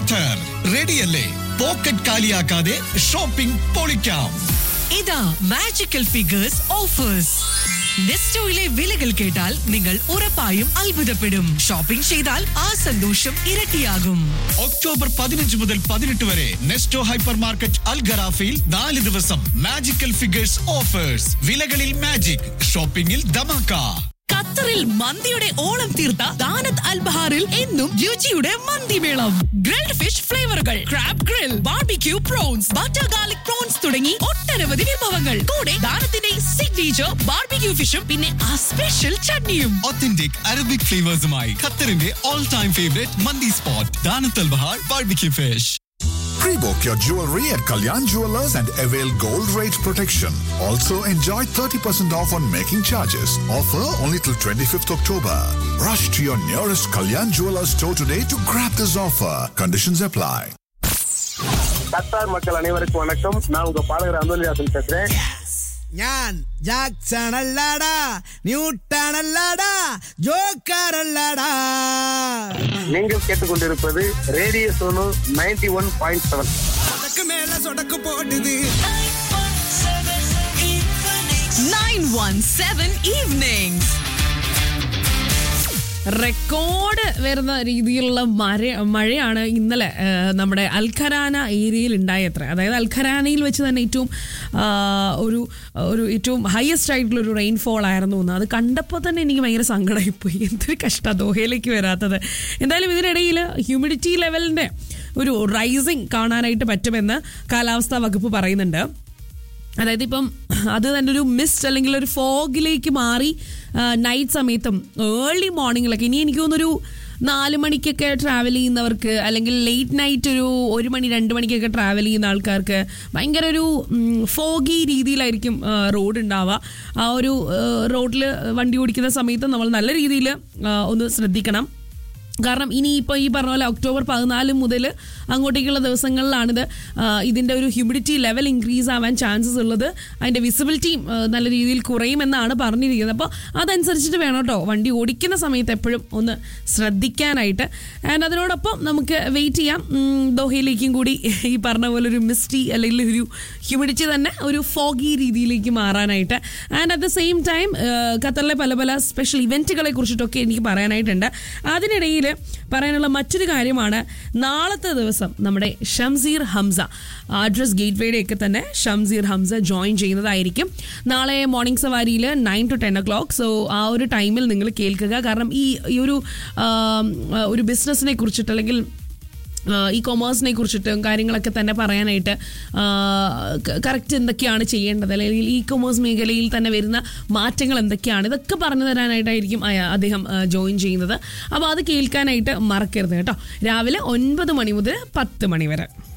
Qatar റെഡിയല്ലേ pocket കാലിയാക്കാതെ shopping പൊളിക്കാം ഇതാ മാജിക്കൽ ഫിഗേഴ്സ് ഓഫേഴ്സ് നെസ്റ്റോയിലെ വിലകൾ കേട്ടാൽ നിങ്ങൾ ഉറപ്പായും അത്ഭുതപ്പെടും ഷോപ്പിംഗ് ചെയ്താൽ ആ സന്തോഷം ഇരട്ടിയാകും ഒക്ടോബർ പതിനഞ്ച് മുതൽ പതിനെട്ട് വരെ നെസ്റ്റോ ഹൈപ്പർ മാർക്കറ്റ് അൽഗറാഫയിൽ നാല് ദിവസം മാജിക്കൽ ഫിഗേഴ്സ് ഓഫേഴ്സ് വിലകളിൽ മാജിക് ഷോപ്പിംഗിൽ ധമാക്ക ഖത്തറിൽ മന്തിയുടെ ഓളം തീർത്ത ദാനത്ത് അൽബഹാറിൽ എന്നും രുചിയുടെ മന്തിമേളം ഗ്രിൽഡ് ഫിഷ് ഫ്ലേവറുകൾ crab grill barbecue prawns butter garlic prawns തുടങ്ങി ഒട്ടനവധി വിഭവങ്ങൾ കൂടെ ദാനത്തിന്റെ സിഗ്നേച്ചർ ബാർബിക്യൂ ഫിഷും പിന്നെ ആ സ്പെഷ്യൽ ചട്നിയും ഒത്തന്റിക് അറബിക് ഫ്ലേവേഴ്സുമായി ഖത്തറിന്റെ all time favourite mandi spot ദാനത്തൽ Bahar barbecue fish Pre-book your jewelry at Kalyan Jewelers and avail gold rate protection. Also enjoy 30% off on making charges. Offer only till 25th October. Rush to your nearest Kalyan Jewelers store today to grab this offer. Conditions apply. Qatar மக்கள் அனைவருக்கும் வணக்கம் நான் உங்க பாடகர் அந்தோலிதாசன் பேசுறேன் ഞാൻ Jackson അല്ലാടാ ന്യൂട്ടൺ അല്ലാടാ ജോക്കർ അല്ലാടാ நீங்கள் கேட்டுக்கொண்டிருப்பது radio Suno ninety one point seven சொடக்கு மேல சொடக்கு போடுது 917 evenings. റെക്കോർഡ് വരുന്ന രീതിയിലുള്ള മഴ മഴയാണ് ഇന്നലെ ആ, നമ്മുടെ അൽഖരാന ഏരിയയിൽ ഉണ്ടായത്ര അതായത് അൽഖരാനയിൽ വെച്ച് തന്നെ ഏറ്റവും ആ, ഒരു ഒരു ഏറ്റവും ഹയസ്റ്റ് ആയിട്ടുള്ള ഒരു റെയിൻഫോൾ ആയിരുന്നു എന്ന് അത് കണ്ടപ്പോൾ തന്നെ എനിക്ക് ഭയങ്കര സങ്കടമായിപ്പോയി എന്തൊരു കഷ്ടം ദോഹയിലേക്ക് വരാത്തത് എന്തായാലും ഇതിനിടയിൽ ഹ്യൂമിഡിറ്റി ലെവലിൻ്റെ ഒരു റൈസിങ് കാണാനായിട്ട് പറ്റുമെന്ന് കാലാവസ്ഥാ വകുപ്പ് പറയുന്നുണ്ട് അതായത് ഇപ്പം അത് തന്നെ ഒരു മിസ്റ്റ് അല്ലെങ്കിൽ ഒരു ഫോഗിലേക്ക് മാറി നൈറ്റ് സമയത്തും ഏർലി മോർണിംഗിലൊക്കെ ഇനി എനിക്ക് തോന്നുന്നൊരു നാല് മണിക്കൊക്കെ ട്രാവൽ ചെയ്യുന്നവർക്ക് അല്ലെങ്കിൽ ലേറ്റ് നൈറ്റ് ഒരു ഒരു മണി രണ്ട് മണിക്കൊക്കെ ട്രാവൽ ചെയ്യുന്ന ആൾക്കാർക്ക് ഭയങ്കര ഒരു ഫോഗി രീതിയിലായിരിക്കും റോഡ് ഉണ്ടാവുക ആ ഒരു റോഡിൽ വണ്ടി ഓടിക്കുന്ന സമയത്ത് നമ്മൾ നല്ല രീതിയിൽ ഒന്ന് ശ്രദ്ധിക്കണം കാരണം ഇനി ഇപ്പോൾ ഈ പറഞ്ഞ പോലെ ഒക്ടോബർ പതിനാല് മുതൽ അങ്ങോട്ടേക്കുള്ള ദിവസങ്ങളിലാണിത് ആ, ഇതിൻ്റെ ഒരു ഹ്യൂമിഡിറ്റി ലെവൽ ഇൻക്രീസ് ആവാൻ ചാൻസസ് ഉള്ളത് അതിൻ്റെ വിസിബിലിറ്റിയും ആ, നല്ല രീതിയിൽ കുറയുമെന്നാണ് പറഞ്ഞിരിക്കുന്നത് അപ്പോൾ അതനുസരിച്ചിട്ട് വേണം കേട്ടോ വണ്ടി ഓടിക്കുന്ന സമയത്ത് എപ്പോഴും ഒന്ന് ശ്രദ്ധിക്കാനായിട്ട് ആൻഡ് അതിനോടൊപ്പം നമുക്ക് വെയിറ്റ് ചെയ്യാം ഉം, ദോഹയിലേക്കും കൂടി ഈ പറഞ്ഞ പോലെ ഒരു മിസ്റ്റി അല്ലെങ്കിൽ ഒരു ഹ്യൂമിഡിറ്റി തന്നെ ഒരു ഫോഗി രീതിയിലേക്ക് മാറാനായിട്ട് and at the same time ഖത്തറിലെ പല പല സ്പെഷ്യൽ ഇവൻറ്റുകളെ കുറിച്ചിട്ടൊക്കെ എനിക്ക് പറയാനായിട്ടുണ്ട് അതിനിടയിൽ പറയാനുള്ള മറ്റൊരു കാര്യമാണ് നാളത്തെ ദിവസം നമ്മുടെ ഷംസീർ ഹംസ അഡ്രസ് ഗേറ്റ്വേയുടെ ഒക്കെ തന്നെ ഷംസീർ ഹംസ ജോയിൻ ചെയ്യുന്നതായിരിക്കും നാളെ മോർണിംഗ് സവാരിയിൽ nine to ten o'clock so ആ ഒരു ടൈമിൽ നിങ്ങൾ കേൾക്കുക കാരണം ഈ ഈ ഒരു ആം, ഒരു ബിസിനസ്സിനെ കുറിച്ചിട്ട് അല്ലെങ്കിൽ ഈ കൊമേഴ്സിനെ കുറിച്ചിട്ടും കാര്യങ്ങളൊക്കെ തന്നെ പറയാനായിട്ട് കറക്റ്റ് എന്തൊക്കെയാണ് ചെയ്യേണ്ടത് അല്ലെങ്കിൽ ഈ കൊമേഴ്സ് മേഖലയിൽ തന്നെ വരുന്ന മാറ്റങ്ങൾ എന്തൊക്കെയാണ് ഇതൊക്കെ പറഞ്ഞു തരാനായിട്ടായിരിക്കും അയ- അദ്ദേഹം ജോയിൻ ചെയ്യുന്നത് അപ്പോൾ അത് കേൾക്കാനായിട്ട് മറക്കരുത് കേട്ടോ രാവിലെ ഒൻപത് മണി മുതൽ പത്ത് മണി വരെ